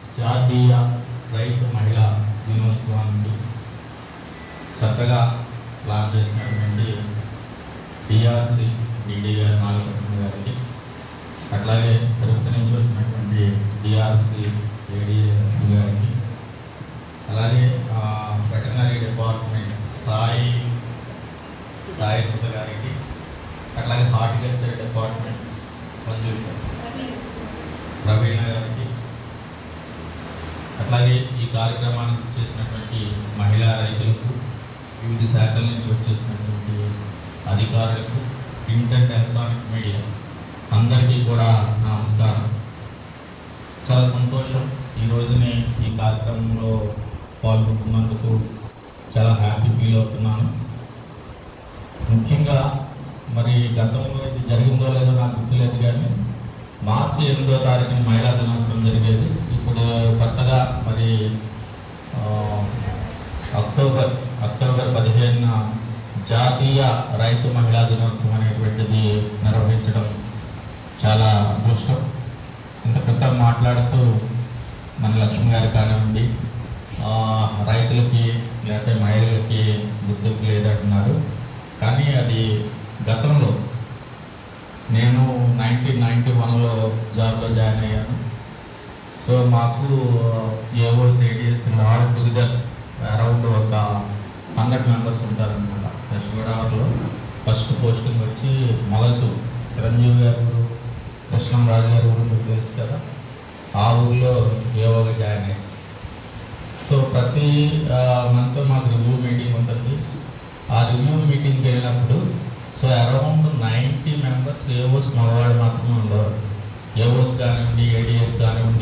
జాతీయ రైతు మహిళా దినోత్సవానికి చక్కగా ప్లాన్ చేసినటువంటి డిఆర్సి డిడి గారి నాగపట్నం గారికి అట్లాగే తిరుపతి నుంచి వచ్చినటువంటి డిఆర్సి ఏడి గారికి అలాగే వెటనరీ డిపార్ట్మెంట్ సాయి సాయి సుధ గారికి అట్లాగే హార్టికల్చర్ డిపార్ట్మెంట్ మంజు ప్రవీణ గారికి అట్లాగే ఈ కార్యక్రమానికి చేసినటువంటి మహిళా రైతులకు వివిధ శాఖల నుంచి వచ్చేసినటువంటి అధికారులకు ప్రింట్ అండ్ ఎలక్ట్రానిక్ మీడియా అందరికీ కూడా నమస్కారం చాలా సంతోషం ఈ రోజునే ఈ కార్యక్రమంలో పాల్గొంటున్నందుకు చాలా హ్యాపీ ఫీల్ అవుతున్నాను ముఖ్యంగా మరి గతంలో ఇది జరిగిందో లేదో నాకు గుర్తులేదు కానీ మార్చి ఎనిమిదో తారీఖున మహిళా దినోత్సవం జరిగేది ఇప్పుడు కొత్తగా మరి ఆ, అక్టోబర్ అక్టోబర్ పదిహేనున జాతీయ రైతు మహిళా దినోత్సవం అనేటువంటిది నిర్వహించడం చాలా అదృష్టం ఇంత క్రితం మాట్లాడుతూ మన లక్ష్మి గారు కానివ్వండి ఆ, రైతులకి లేకపోతే మహిళలకి గుర్తింపు లేదంటున్నారు కానీ అది గతంలో నేను నైన్టీన్ నైన్టీ వన్లో జాబ్లో జాయిన్ అయ్యాను సో మాకు AO ADs all together around ఒక హండ్రెడ్ మెంబర్స్ ఉంటారనమాట వెస్ట్ గోదావరిలో ఫస్ట్ పోస్టింగ్ వచ్చి మొదలు చిరంజీవి గారు ఊరు కృష్ణంరాజు గారి ఊరు మీకు తెలుసు కదా ఆ ఊరిలో ఏవోగా జాయిన్ అయ్యాను సో ప్రతి మంత్ మాకు రివ్యూ మీటింగ్ ఉంటుంది ఆ రివ్యూ మీటింగ్కి వెళ్ళినప్పుడు so around ninety members AOs మగవాళ్ళు మాత్రమే ఉండేవారు ఏఓస్ కానివ్వండి ఏడిఎస్ కానివ్వండి